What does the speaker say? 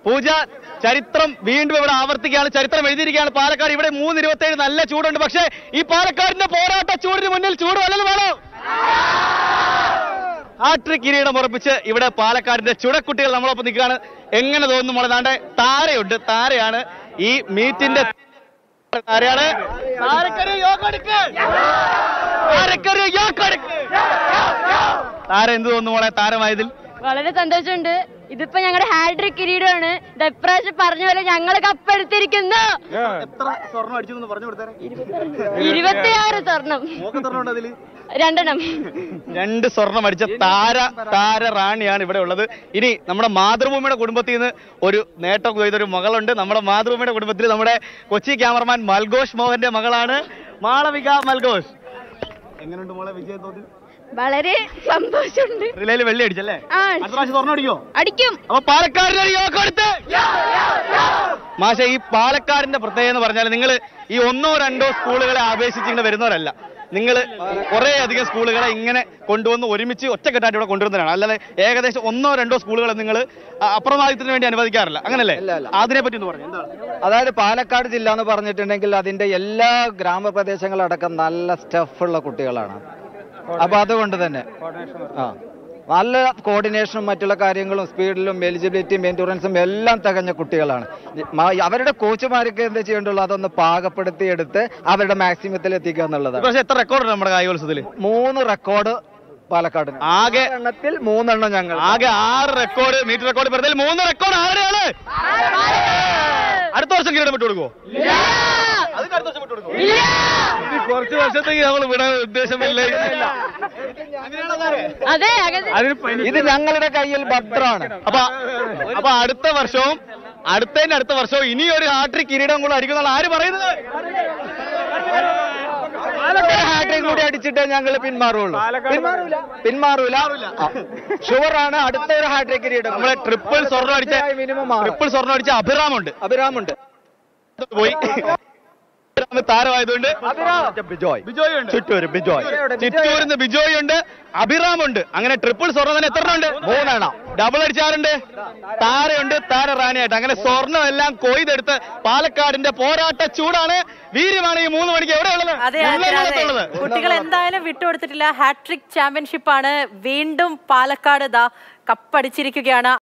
പൂജ ചരിത്രം വീണ്ടും ഇവിടെ ആവർത്തിക്കുകയാണ് ചരിത്രം എഴുതിയിരിക്കുകയാണ് പാലക്കാട് ഇവിടെ മൂന്ന് ഇരുപത്തേഴ് നല്ല ചൂടുണ്ട് പക്ഷേ ഈ പാലക്കാടിന്റെ പോരാട്ട ചൂടിന് മുന്നിൽ ചൂട് വല്ലതും വേണോ ഹാട്രിക് കിരീടം ഉറപ്പിച്ച് ഇവിടെ പാലക്കാടിന്റെ ചുടക്കുട്ടികൾ നമ്മളൊപ്പം നിൽക്കുകയാണ് എങ്ങനെ തോന്നുന്നു മോളെ താണ്ടെ താരയുണ്ട് താരയാണ് ഈ മീറ്റിന്റെ താരയാണ് താരക്കൊരു യോഗം എടുക്ക്. താരക്കൊരു യോഗം എടുക്ക്. താര എന്ത് തോന്നുന്നു മോളെ താരമായതിൽ വളരെ സന്തോഷമുണ്ട് ഇതിപ്പോ ഞങ്ങളുടെ ഹാട്രിക് കിരീടമാണ് ഇത് ഇപ്രാവശ്യം പറഞ്ഞ പോലെ ഞങ്ങൾ കപ്പെടുത്തിരിക്കുന്നു എത്ര സ്വർണ്ണം അടിച്ചു പറഞ്ഞു കൊടുത്തേ ഇരുപത്തിയാറ് സ്വർണം സ്വർണ്ണം അതില് രണ്ടെണ്ണം രണ്ട് സ്വർണം അടിച്ച താര താര റാണിയാണ് ഇവിടെ ഉള്ളത് ഇനി നമ്മുടെ മാതൃഭൂമിയുടെ കുടുംബത്തിൽ നിന്ന് ഒരു നേട്ടം കൊയ്തൊരു മകളുണ്ട് നമ്മുടെ മാതൃഭൂമിയുടെ കുടുംബത്തിൽ നമ്മുടെ കൊച്ചി ക്യാമറമാൻ മൽഘോഷ് മോഹന്റെ മകളാണ് മാളവിക മൽഘോഷ് എങ്ങനെയുണ്ട് മോളെ വിജയം തോന്നി വളരെ സന്തോഷമുണ്ട് റിലേയിൽ വെള്ളി അടിച്ചല്ലേ ആ അടുത്ത പ്രാവശ്യം സ്വർണ്ണം അടിക്കോ അടിക്കും അപ്പൊ പാലക്കാടിന്റെ ഒരു യോഗം എടുത്ത് മാഷ ഈ പാലക്കാടിന്റെ പ്രത്യേകത എന്ന് പറഞ്ഞാൽ നിങ്ങൾ ഈ ഒന്നോ രണ്ടോ സ്കൂളുകളെ അപേക്ഷിച്ച് ഇങ്ങനെ വരുന്നവരല്ല നിങ്ങൾ കുറെ അധികം സ്കൂളുകളെ ഇങ്ങനെ കൊണ്ടുവന്ന് ഒരുമിച്ച് ഒറ്റക്കെട്ടായിട്ട് ഇവിടെ കൊണ്ടുവരുന്നതാണ് അല്ലാതെ ഏകദേശം ഒന്നോ രണ്ടോ സ്കൂളുകളെ നിങ്ങൾ അപ്രമാദിത്വത്തിന് വേണ്ടി അനുവദിക്കാറില്ല അങ്ങനല്ലേ അതിനെ പറ്റി ഒന്ന് പറഞ്ഞു എന്താണ് അതായത് പാലക്കാട് ജില്ല എന്ന് പറഞ്ഞിട്ടുണ്ടെങ്കിൽ അതിന്റെ എല്ലാ ഗ്രാമപ്രദേശങ്ങളടക്കം നല്ല സ്റ്റഫുള്ള കുട്ടികളാണ് അപ്പൊ അതുകൊണ്ട് തന്നെ ആ നല്ല കോർഡിനേഷനും മറ്റുള്ള കാര്യങ്ങളും സ്പീഡിലും എലിജിബിലിറ്റിയും എൻഡുറൻസും എല്ലാം തികഞ്ഞ കുട്ടികളാണ് മ- അവരുടെ കോച്ചുമാർക്ക് എന്താ ചെയ്യേണ്ടുള്ളൂ അതൊന്ന് പാകപ്പെടുത്തി എടുത്ത് അവരുടെ മാക്സിമത്തിൽ എത്തിക്കുക എന്നുള്ളതാണ് പക്ഷേ എത്ര റെക്കോർഡ് നമ്മുടെ കായികോത്സവത്തിൽ മൂന്ന് റെക്കോർഡ് പാലക്കാടിന് ആകെ എണ്ണത്തിൽ മൂന്നെണ്ണം ഞങ്ങൾ ആകെ ആറ് റെക്കോർഡ് മീറ്റർ റെക്കോർഡ് പെടുന്നതിൽ മൂന്ന് റെക്കോർഡ് ആരുടെയാണ് അടുത്ത വർഷം കിരീടം വിട്ടു കൊടുക്കുമോ കുറച്ച് വർഷത്തേക്ക് നമ്മൾ വിടാൻ ഉദ്ദേശമില്ല അതെ അതെ ഇത് ഞങ്ങളുടെ കയ്യിൽ ഭദ്രമാണ് അപ്പൊ അപ്പൊ അടുത്ത വർഷവും അടുത്തതിന്റെ അടുത്ത വർഷവും ഇനി ഒരു ഹാട്രിക് കിരീടം കൂടെ അടിക്കുന്ന ആര് പറയുന്നത് ഹാട്രിക് കൂടി അടിച്ചിട്ടേ ഞങ്ങൾ പിന്മാറുള്ളൂ പിന്മാറൂല പിന്മാറൂല ഷുവറാണ് അടുത്ത ഒരു ഹാട്രിക് കിരീടം നമ്മളെ ട്രിപ്പിൾ സ്വർണ്ണം അടിച്ച മിനിമം ട്രിപ്പിൾ സ്വർണ്ണം അടിച്ച അഭിറാമുണ്ട് അഭിരാമുണ്ട് പോയി അഭിറാം താരമായതുകൊണ്ട് ബിജോയ് ബിജോയ് ഉണ്ട് ചുറ്റൂര് ബിജോയ് ചിറ്റൂരിൽ നിന്ന് ബിജോയ് ഉണ്ട് അഭിറാം ഉണ്ട് അങ്ങനെ ട്രിപ്പിൾ സ്വർണ്ണം തന്നെ എത്ര ഉണ്ട് മൂന്നെണ്ണം ഡബിൾ അടിച്ചാറുണ്ട് താരയുണ്ട് താര റാണിയായിട്ട് അങ്ങനെ സ്വർണ്ണം എല്ലാം കൊയ്തെടുത്ത് പാലക്കാടിന്റെ പോരാട്ട ചൂടാണ് വീര്യമാണ് ഈ മൂന്ന് മണിക്ക് എവിടെയുള്ളത് അതെ അതെ അതെ ഉള്ളത് കുട്ടികൾ എന്തായാലും വിട്ടുകൊടുത്തിട്ടില്ല ഹാട്രിക് ചാമ്പ്യൻഷിപ്പാണ് വീണ്ടും പാലക്കാട് ദാ കപ്പടിച്ചിരിക്കുകയാണ്